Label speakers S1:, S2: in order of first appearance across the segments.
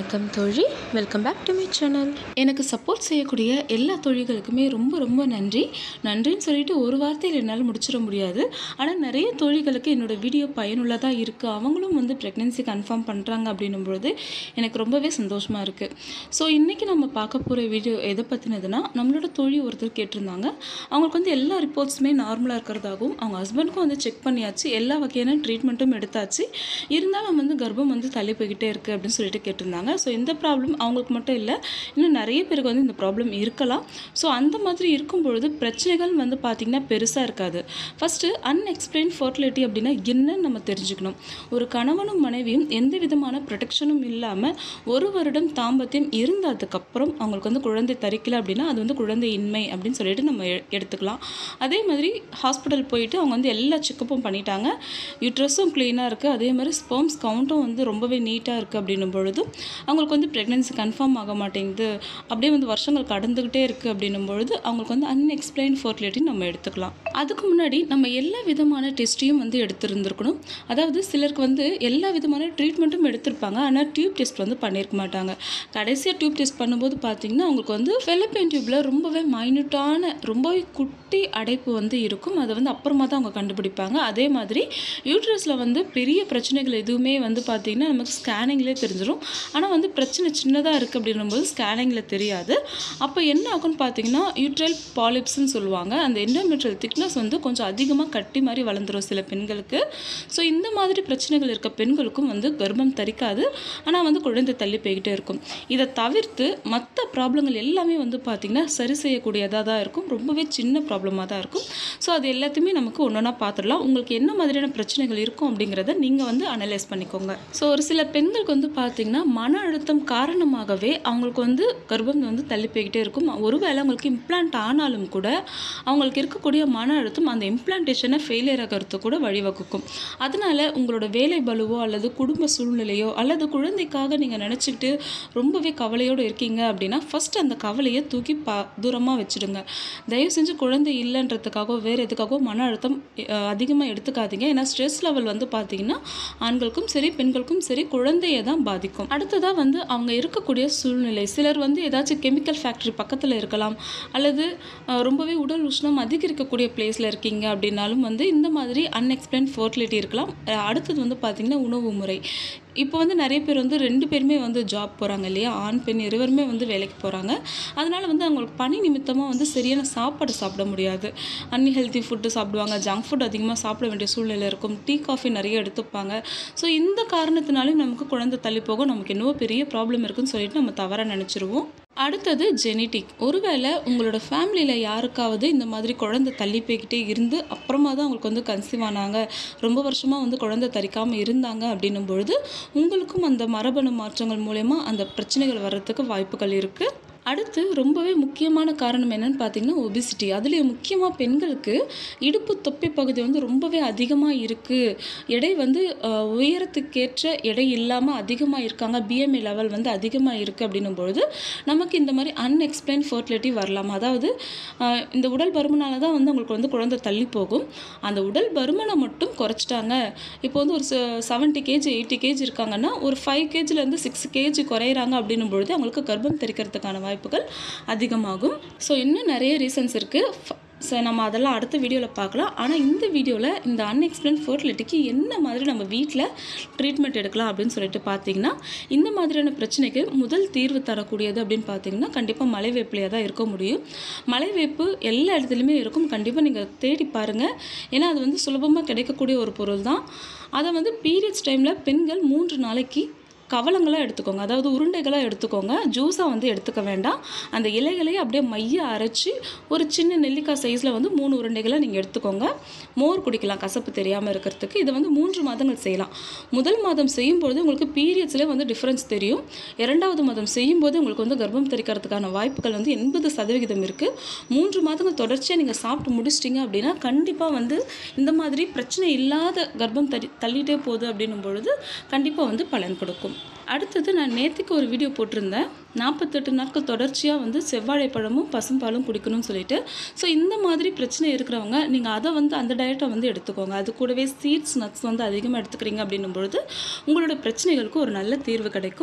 S1: வணக்கம் தோழி welcome back to my channel எனக்கு சப்போர்ட் செய்யக்கூடிய எல்லா தோழிகளுக்குமே ரொம்ப ரொம்ப நன்றி நன்றின்னு சொல்லிட்டு ஒரு வார்த்தையில் என்னால் முடிச்சிட முடியாது ஆனால் நிறைய தோழிகளுக்கு என்னோட வீடியோ பயனுள்ளதாக இருக்குது அவங்களும் வந்து ப்ரெக்னென்சி கன்ஃபார்ம் பண்ணுறாங்க அப்படின்னும் பொழுது எனக்கு ரொம்பவே சந்தோஷமாக இருக்குது ஸோ இன்றைக்கி நம்ம பார்க்க போகிற வீடியோ எதை பற்றினதுன்னா நம்மளோட தோழி ஒருத்தர் கேட்டிருந்தாங்க அவங்களுக்கு வந்து எல்லா ரிப்போர்ட்ஸுமே நார்மலாக இருக்கிறதாகவும் அவங்க ஹஸ்பண்டுக்கும் வந்து செக் பண்ணியாச்சு எல்லா வகையான ட்ரீட்மெண்ட்டும் எடுத்தாச்சு இருந்தாலும் வந்து கர்ப்பம் வந்து தள்ளி போய்கிட்டே இருக்குது அப்படின்னு சொல்லிட்டு கேட்டிருந்தாங்க ஸோ இந்த ப்ராப்ளம் அவங்களுக்கு மட்டும் இல்லை இன்னும் நிறைய பேருக்கு வந்து இந்த ப்ராப்ளம் இருக்கலாம் ஸோ அந்த மாதிரி இருக்கும் பொழுது பிரச்சனைகள் வந்து பார்த்திங்கன்னா பெருசாக இருக்காது ஃபஸ்ட்டு அன்எக்ஸ்பிளைன் ஃபர்டிலிட்டி அப்படின்னா என்னன்னு நம்ம தெரிஞ்சுக்கணும் ஒரு கணவனும் மனைவியும் எந்த விதமான ப்ரொடெக்ஷனும் இல்லாமல் ஒரு வருடம் தாம்பத்தியம் இருந்ததுக்கப்புறம் அவங்களுக்கு வந்து குழந்தை தரிக்கல அப்படின்னா அது வந்து குழந்தை இன்மை அப்படின்னு சொல்லிட்டு நம்ம எ- எடுத்துக்கலாம் அதே மாதிரி ஹாஸ்பிட்டல் போயிட்டு அவங்க வந்து எல்லா செக்கப்பும் பண்ணிட்டாங்க யூட்ரஸும் க்ளீனாக இருக்குது அதே மாதிரி ஸ்பெர்ம்ஸ் கவுண்ட்டும் வந்து ரொம்பவே நீட்டாக இருக்குது அப்படின்னும் பொழுது அவங்களுக்கு வந்து ப்ரெக்னென்சி கன்ஃபார்ம் ஆக மாட்டேங்குது அப்படியே வந்து வருஷங்கள் கடந்துக்கிட்டே இருக்குது அப்படின்னும் பொழுது அவங்களுக்கு வந்து அன்எக்ஸ்பிளைன் ஃபர்டிலிட்டி நம்ம எடுத்துக்கலாம் அதுக்கு முன்னாடி நம்ம எல்லா விதமான டெஸ்ட்டையும் வந்து எடுத்திருந்திருக்கணும் அதாவது சிலருக்கு வந்து எல்லா விதமான ட்ரீட்மெண்ட்டும் எடுத்திருப்பாங்க ஆனால் டியூப் டெஸ்ட் வந்து பண்ணியிருக்க மாட்டாங்க கடைசியாக டியூப் டெஸ்ட் பண்ணும்போது பார்த்தீங்கன்னா அவங்களுக்கு வந்து ஃபெலப்பியன் டியூப்பில் ரொம்பவே மைன்யூட்டான ரொம்பவே குட்டி அடைப்பு வந்து இருக்கும் அதை வந்து அப்புறமா தான் அவங்க கண்டுபிடிப்பாங்க அதே மாதிரி யூட்ரஸில் வந்து பெரிய பிரச்சனைகள் எதுவுமே வந்து பார்த்திங்கன்னா நமக்கு ஸ்கேனிங்லேயே தெரிஞ்சிடும் ஆனால் வந்து பிரச்சனை சின்னதாக இருக்குது அப்படின்னும்போது ஸ்கேனிங்கில் தெரியாது அப்போ என்ன ஆகும்னு பார்த்தீங்கன்னா யூட்ரல் பாலிப்ஸ்ன்னு சொல்லுவாங்க அந்த எண்டோமெட்ரியல் திக்னஸ் வந்து கொஞ்சம் அதிகமாக கட்டி மாதிரி வளர்ந்துரும் சில பெண்களுக்கு ஸோ இந்த மாதிரி பிரச்சனைகள் இருக்க பெண்களுக்கும் வந்து கர்ப்பம் தரிக்காது ஆனால் வந்து குழந்தை தள்ளி போய்கிட்டே இருக்கும் இதை தவிர்த்து மற்ற ப்ராப்ளங்கள் எல்லாமே வந்து பார்த்திங்கன்னா சரி செய்யக்கூடியதாக தான் இருக்கும் ரொம்பவே சின்ன ப்ராப்ளமாக தான் இருக்கும் ஸோ அது எல்லாத்தையுமே நமக்கு ஒன்று ஒன்றா பார்த்துடலாம் உங்களுக்கு என்ன மாதிரியான பிரச்சனைகள் இருக்கும் அப்படிங்கிறத நீங்கள் வந்து அனலைஸ் பண்ணிக்கோங்க ஸோ ஒரு சில பெண்களுக்கு வந்து பார்த்திங்கன்னா மன அழுத்தம் காரணமாகவே அவங்களுக்கு வந்து கர்ப்பம் வந்து தள்ளி போய்கிட்டே இருக்கும் ஒருவேளை அவங்களுக்கு இம்ப்ளான்ட் ஆனாலும் கூட அவங்களுக்கு இருக்கக்கூடிய மன அழுத்தம் அந்த இம்ப்ளான்டேஷனை ஃபெயிலியர் ஆகிறதுக்கு கூட வழிவகுக்கும் அதனால உங்களோட வேலை பலுவோ அல்லது குடும்ப சூழ்நிலையோ அல்லது குழந்தைக்காக நீங்கள் நினச்சிக்கிட்டு ரொம்பவே கவலையோடு இருக்கீங்க அப்படின்னா ஃபர்ஸ்ட் அந்த கவலையை தூக்கி பா தூரமாக வச்சுடுங்க தயவு செஞ்சு குழந்தை இல்லைன்றதுக்காகவோ வேறு எதுக்காகவோ மன அழுத்தம் அதிகமாக எடுத்துக்காதீங்க ஏன்னா ஸ்ட்ரெஸ் லெவல் வந்து பார்த்தீங்கன்னா ஆண்களுக்கும் சரி பெண்களுக்கும் சரி குழந்தையை தான் பாதிக்கும் அடுத்ததாக வந்து அவங்க இருக்கக்கூடிய சூழ்நிலை சிலர் வந்து ஏதாச்சும் கெமிக்கல் ஃபேக்ட்ரி பக்கத்தில் இருக்கலாம் அல்லது அஹ், ரொம்பவே உடல் உஷ்ணம் அதிகரிக்கக்கூடிய பிளேஸில் இருக்கீங்க அப்படின்னாலும் வந்து இந்த மாதிரி அன்எக்ஸ்பிளைன் ஃபர்டிலிட்டி இருக்கலாம் அஹ், அடுத்தது வந்து பார்த்திங்கன்னா உணவு முறை இப்போ வந்து நிறைய பேர் வந்து ரெண்டு பேருமே வந்து ஜாப் போகிறாங்க இல்லையா ஆண் பெண் இருவருமே வந்து வேலைக்கு போகிறாங்க அதனால வந்து அவங்களுக்கு பணி நிமித்தமாக வந்து சரியான சாப்பாடு சாப்பிட முடியாது அன்ஹெல்தி ஃபுட்டு சாப்பிடுவாங்க ஜங்க் ஃபுட் அதிகமாக சாப்பிட வேண்டிய சூழ்நிலை இருக்கும் டீ காஃபி நிறைய எடுத்துப்பாங்க ஸோ இந்த காரணத்தினாலும் நமக்கு குழந்தை தள்ளி போகும் நமக்கு என்னவோ பெரிய ப்ராப்ளம் இருக்குன்னு சொல்லிட்டு நம்ம தவறாக நினச்சிருவோம் அடுத்தது ஜெனட்டிக் ஒருவேளை உங்களோட ஃபேமிலியில் யாருக்காவது இந்த மாதிரி குழந்தை தள்ளி போய்கிட்டே இருந்து அப்புறமா தான் அவங்களுக்கு வந்து கன்சீவ் ஆனாங்க ரொம்ப வருஷமாக வந்து குழந்தை தரிக்காமல் இருந்தாங்க அப்படின்னும் பொழுது உங்களுக்கும் அந்த மரபணு மாற்றங்கள் மூலயமா அந்த பிரச்சனைகள் வர்றதுக்கு வாய்ப்புகள் இருக்குது அடுத்து ரொம்பவே முக்கியமான காரணம் என்னன்னு பார்த்தீங்கன்னா ஒபிசிட்டி அதுலேயும் முக்கியமாக பெண்களுக்கு இடுப்பு தொப்பை பகுதி வந்து ரொம்பவே அதிகமாக இருக்குது எடை வந்து அஹ், உயரத்துக்கேற்ற எடை இல்லாமல் அதிகமாக இருக்காங்க பிஎம்ஐ லெவல் வந்து அதிகமாக இருக்குது அப்படின்னும் பொழுது நமக்கு இந்த மாதிரி அன்எக்ஸ்பிளைன் ஃபர்டிலிட்டி வரலாம் அதாவது அஹ், இந்த உடல் பருமனால தான் வந்து உங்களுக்கு வந்து குழந்தை தள்ளி போகும் அந்த உடல் பருமனை மட்டும் குறைச்சிட்டாங்க இப்போ வந்து ஒரு செவன்ட்டி கேஜி எயிட்டி கேஜி இருக்காங்கன்னா ஒரு ஃபைவ் கேஜிலேருந்து சிக்ஸ் கேஜி குறையிறாங்க அப்படின்னும் பொழுது அவங்களுக்கு கர்ப்பம் தெரிக்கிறதுக்கான வாய்ப்புகள் அதிகமாகும் ஸோ இன்னும் நிறைய ரீசன்ஸ் இருக்குது ஸோ நம்ம அதெல்லாம் அடுத்த வீடியோவில் பார்க்கலாம் ஆனால் இந்த வீடியோவில் இந்த அன்எக்ஸ்பிளைன் ஃபர்டிலிட்டிக்கு என்ன மாதிரி நம்ம வீட்டில் ட்ரீட்மெண்ட் எடுக்கலாம் அப்படின்னு சொல்லிட்டு பார்த்தீங்கன்னா இந்த மாதிரியான பிரச்சனைக்கு முதல் தீர்வு தரக்கூடியது அப்படின்னு பார்த்தீங்கன்னா கண்டிப்பாக மலை வேப்பிலையாக தான் இருக்க முடியும் மலை வேப்பு எல்லா இடத்துலையுமே இருக்கும் கண்டிப்பாக நீங்கள் தேடி பாருங்கள் ஏன்னா அது வந்து சுலபமாக கிடைக்கக்கூடிய ஒரு பொருள் தான் அதை வந்து பீரியட்ஸ் டைமில் பெண்கள் மூன்று நாளைக்கு கவலங்களாக எடுத்துக்கோங்க அதாவது உருண்டைகளாக எடுத்துக்கோங்க ஜூஸாக வந்து எடுத்துக்க வேண்டாம் அந்த இலைகளையே அப்படியே மைய அரைச்சி ஒரு சின்ன நெல்லிக்காய் சைஸில் வந்து மூணு உருண்டைகளை நீங்கள் எடுத்துக்கோங்க மோர் குடிக்கலாம் கசப்பு தெரியாமல் இருக்கிறதுக்கு இதை வந்து மூன்று மாதங்கள் செய்யலாம் முதல் மாதம் செய்யும்பொழுது உங்களுக்கு பீரியட்ஸ்லேயே வந்து டிஃப்ரென்ஸ் தெரியும் இரண்டாவது மாதம் செய்யும்போது உங்களுக்கு வந்து கர்ப்பம் தெரிக்கிறதுக்கான வாய்ப்புகள் வந்து எண்பது சதவிகிதம் இருக்குது மூன்று மாதங்கள் தொடர்ச்சியாக நீங்கள் சாப்பிட்டு முடிச்சிட்டிங்க அப்படின்னா கண்டிப்பாக வந்து இந்த மாதிரி பிரச்சனை இல்லாத கர்ப்பம் தள்ளி தள்ளிட்டே போகுது அப்படின்னும் பொழுது கண்டிப்பாக வந்து பலன் கொடுக்கும் அடுத்தது நான் நேற்றுக்கு ஒரு வீடியோ போட்டிருந்தேன் நாற்பத்தெட்டு நாட்கள் தொடர்ச்சியாக வந்து செவ்வாழைப்பழமும் பசும்பாலும் குடிக்கணும்னு சொல்லிட்டு ஸோ இந்த மாதிரி பிரச்சனை இருக்கிறவங்க நீங்கள் அதை வந்து அந்த டயட்டை வந்து எடுத்துக்கோங்க அது கூடவே சீட்ஸ் நட்ஸ் வந்து அதிகமாக எடுத்துக்கிறீங்க அப்படின்னும் பொழுது உங்களோட பிரச்சனைகளுக்கு ஒரு நல்ல தீர்வு கிடைக்கும்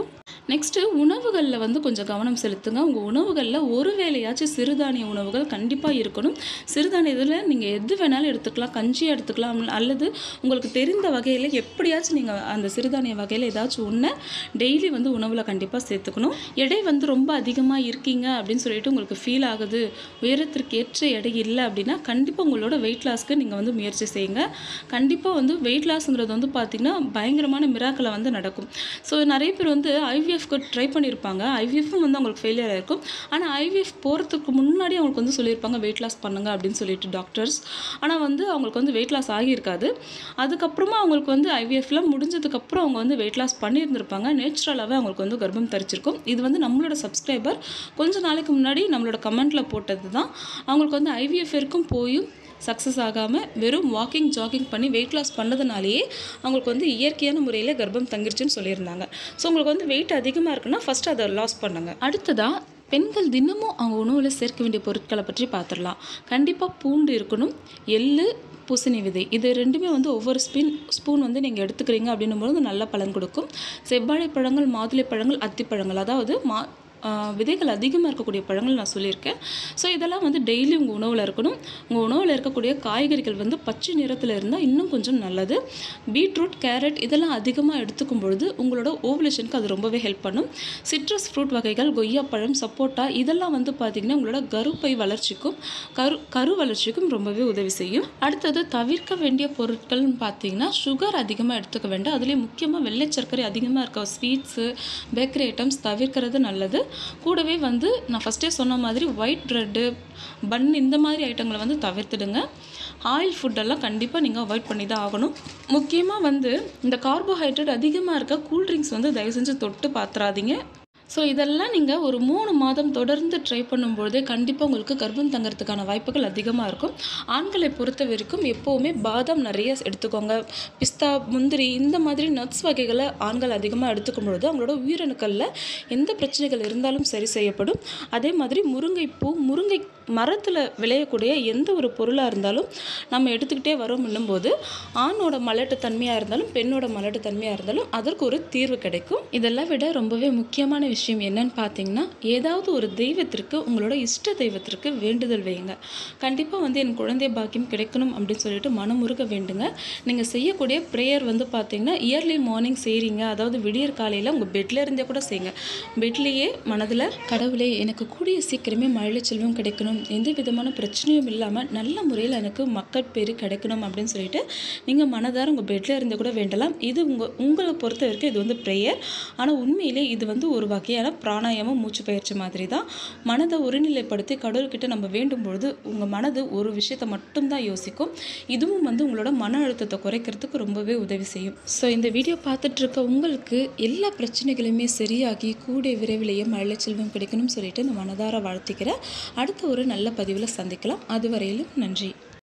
S1: நெக்ஸ்ட்டு உணவுகளில் வந்து கொஞ்சம் கவனம் செலுத்துங்க உங்கள் உணவுகளில் ஒரு வேளையாச்சும் சிறுதானிய உணவுகள் கண்டிப்பாக இருக்கணும் சிறுதானியத்தில் நீங்கள் எது வேணாலும் எடுத்துக்கலாம் கஞ்சி எடுத்துக்கலாம் அல்லது உங்களுக்கு தெரிந்த வகையில் எப்படியாச்சும் நீங்கள் அந்த சிறுதானிய வகையில் ஏதாச்சும் ஒன்று டெய்லி வந்து உணவில் கண்டிப்பாக சேர்த்துக்கணும் எடை வந்து ரொம்ப அதிகமாக இருக்கீங்க அப்படின்னு சொல்லிட்டு உங்களுக்கு ஃபீல் ஆகுது உயரத்திற்கு ஏற்ற எடை இல்லை அப்படின்னா கண்டிப்பாக உங்களோட வெயிட் லாஸ்க்கு நீங்கள் வந்து முயற்சி செய்யுங்க கண்டிப்பாக வந்து வெயிட் லாஸ்ங்கிறது வந்து பார்த்திங்கன்னா பயங்கரமான மிராக்களை வந்து நடக்கும் ஸோ நிறைய பேர் வந்து ஐவிஎஃப்க்கு ட்ரை பண்ணியிருப்பாங்க ஐவிஎஃப்பும் வந்து அவங்களுக்கு ஃபெயிலியர் ஆயிருக்கும் ஆனால் ஐவிஎஃப் போகிறதுக்கு முன்னாடி அவங்களுக்கு வந்து சொல்லியிருப்பாங்க வெயிட் லாஸ் பண்ணுங்க அப்படின்னு சொல்லிட்டு டாக்டர்ஸ் ஆனால் வந்து அவங்களுக்கு வந்து வெயிட் லாஸ் ஆகியிருக்காது அதுக்கப்புறமா அவங்களுக்கு வந்து ஐவிஎஃப்லாம் முடிஞ்சதுக்கப்புறம் அவங்க வந்து வெயிட் லாஸ் பண்ணியிருந்திருப்பாங்க நேச்சுரலாகவே அவங்களுக்கு வந்து கர்ப்பம் தரிச்சிருக்கும் இது வந்து நம்மளோட சப்ஸ்கிரைபர் கொஞ்ச நாளைக்கு முன்னாடி நம்மளோட கமெண்ட்டில் போட்டது தான் அவங்களுக்கு வந்து ஐவிஎஃப் இருக்கும் போயும் சக்ஸஸ் ஆகாமல் வெறும் வாக்கிங் ஜாகிங் பண்ணி வெயிட் லாஸ் பண்ணதுனாலேயே அவங்களுக்கு வந்து இயற்கையான முறையில் கர்ப்பம் தங்கிருச்சுன்னு சொல்லியிருந்தாங்க ஸோ உங்களுக்கு வந்து வெயிட் அதிகமாக இருக்குன்னா ஃபஸ்ட்டு அதை லாஸ் பண்ணுங்க அடுத்ததாக பெண்கள் தினமும் அவங்க உணவில் சேர்க்க வேண்டிய பொருட்களை பற்றி பார்த்துடலாம் கண்டிப்பாக பூண்டு இருக்கணும் எள்ளு பூசணி விதை இது ரெண்டுமே வந்து ஒவ்வொரு ஸ்பின் ஸ்பூன் வந்து நீங்கள் எடுத்துக்கிறீங்க அப்படின்னும் போது நல்ல பலன் கொடுக்கும் செவ்வாழை பழங்கள் மாதுளை பழங்கள் அத்திப்பழங்கள் அதாவது மா ஆஹ் விதைகள் அதிகமாக இருக்கக்கூடிய பழங்கள் நான் சொல்லியிருக்கேன் ஸோ இதெல்லாம் வந்து டெய்லி உங்கள் உணவில் இருக்கணும் உங்கள் உணவில் இருக்கக்கூடிய காய்கறிகள் வந்து பச்சை நிறத்தில் இருந்தால் இன்னும் கொஞ்சம் நல்லது பீட்ரூட் கேரட் இதெல்லாம் அதிகமாக எடுத்துக்கும் பொழுது உங்களோட ஓவலேஷனுக்கு அது ரொம்பவே ஹெல்ப் பண்ணும் சிட்ரஸ் ஃப்ரூட் வகைகள் கொய்யாப்பழம் சப்போட்டா இதெல்லாம் வந்து பார்த்திங்கன்னா உங்களோட கருப்பை வளர்ச்சிக்கும் கரு கரு வளர்ச்சிக்கும் ரொம்பவே உதவி செய்யும் அடுத்தது தவிர்க்க வேண்டிய பொருட்கள்னு பார்த்தீங்கன்னா சுகர் அதிகமாக எடுத்துக்க வேண்டாம் அதுலேயும் முக்கியமாக வெள்ளை சர்க்கரை அதிகமாக இருக்க ஸ்வீட்ஸு பேக்கரி ஐட்டம்ஸ் தவிர்க்கிறது நல்லது கூடவே வந்து நான் ஃபஸ்ட்டே சொன்ன மாதிரி ஒயிட் ப்ரெட்டு பன் இந்த மாதிரி ஐட்டங்களை வந்து தவிர்த்துடுங்க ஆயில் ஃபுட்டெல்லாம் கண்டிப்பாக நீங்கள் அவாய்ட் பண்ணி தான் ஆகணும் முக்கியமாக வந்து இந்த கார்போஹைட்ரேட் அதிகமாக இருக்க கூல்ட்ரிங்க்ஸ் வந்து தயவு செஞ்சு தொட்டு பார்த்துறாதீங்க ஸோ இதெல்லாம் நீங்கள் ஒரு மூணு மாதம் தொடர்ந்து ட்ரை பண்ணும்பொழுதே கண்டிப்பாக உங்களுக்கு கர்ப்பம் தங்கறதுக்கான வாய்ப்புகள் அதிகமாக இருக்கும் ஆண்களை பொறுத்த வரைக்கும் எப்போவுமே பாதாம் நிறைய எடுத்துக்கோங்க பிஸ்தா முந்திரி இந்த மாதிரி நட்ஸ் வகைகளை ஆண்கள் அதிகமாக எடுத்துக்கும் பொழுது அவங்களோட உயிரணுக்களில் எந்த பிரச்சனைகள் இருந்தாலும் சரி செய்யப்படும் அதே மாதிரி முருங்கைப்பூ முருங்கை மரத்தில் விளையக்கூடிய எந்த ஒரு பொருளாக இருந்தாலும் நம்ம எடுத்துக்கிட்டே வரோம் போது ஆணோட மலட்டு தன்மையாக இருந்தாலும் பெண்ணோட மலட்டு தன்மையாக இருந்தாலும் அதற்கு ஒரு தீர்வு கிடைக்கும் இதெல்லாம் விட ரொம்பவே முக்கியமான விஷயம் என்னன்னு பார்த்தீங்கன்னா ஏதாவது ஒரு தெய்வத்திற்கு உங்களோட இஷ்ட தெய்வத்திற்கு வேண்டுதல் வைங்க கண்டிப்பாக வந்து என் குழந்தை பாக்கியம் கிடைக்கணும் அப்படின்னு சொல்லிட்டு மனமுருக வேண்டுங்க நீங்கள் செய்யக்கூடிய ப்ரேயர் வந்து பார்த்தீங்கன்னா இயர்லி மார்னிங் செய்கிறீங்க அதாவது விடியற் காலையில் உங்கள் பெட்ல இருந்தே கூட செய்யுங்க பெட்லேயே மனதில் கடவுளே எனக்கு கூடிய சீக்கிரமே மழை செல்வம் கிடைக்கணும் எந்த விதமான பிரச்சனையும் இல்லாமல் நல்ல முறையில் எனக்கு மக்கள் பேர் கிடைக்கணும் அப்படின்னு சொல்லிட்டு நீங்கள் மனதார உங்கள் பெட்ல இருந்து கூட வேண்டலாம் இது உங்கள் உங்களை பொறுத்த வரைக்கும் இது வந்து ப்ரேயர் ஆனால் உண்மையிலே இது வந்து ஒரு வகையான பிராணாயாமம் மூச்சு பயிற்சி மாதிரி தான் மனதை ஒருநிலைப்படுத்தி கடவுள்கிட்ட நம்ம வேண்டும் பொழுது உங்கள் மனது ஒரு விஷயத்தை மட்டும்தான் யோசிக்கும் இதுவும் வந்து உங்களோட மன அழுத்தத்தை குறைக்கிறதுக்கு ரொம்பவே உதவி செய்யும் ஸோ இந்த வீடியோ பார்த்துட்டு இருக்க உங்களுக்கு எல்லா பிரச்சனைகளுமே சரியாகி கூடிய விரைவிலேயே மழை செல்வம் கிடைக்கணும்னு சொல்லிட்டு நான் மனதார வாழ்த்திக்கிறேன் அடுத்த ஒரு நல்ல பதிவில் சந்திக்கலாம் அதுவரையிலும் நன்றி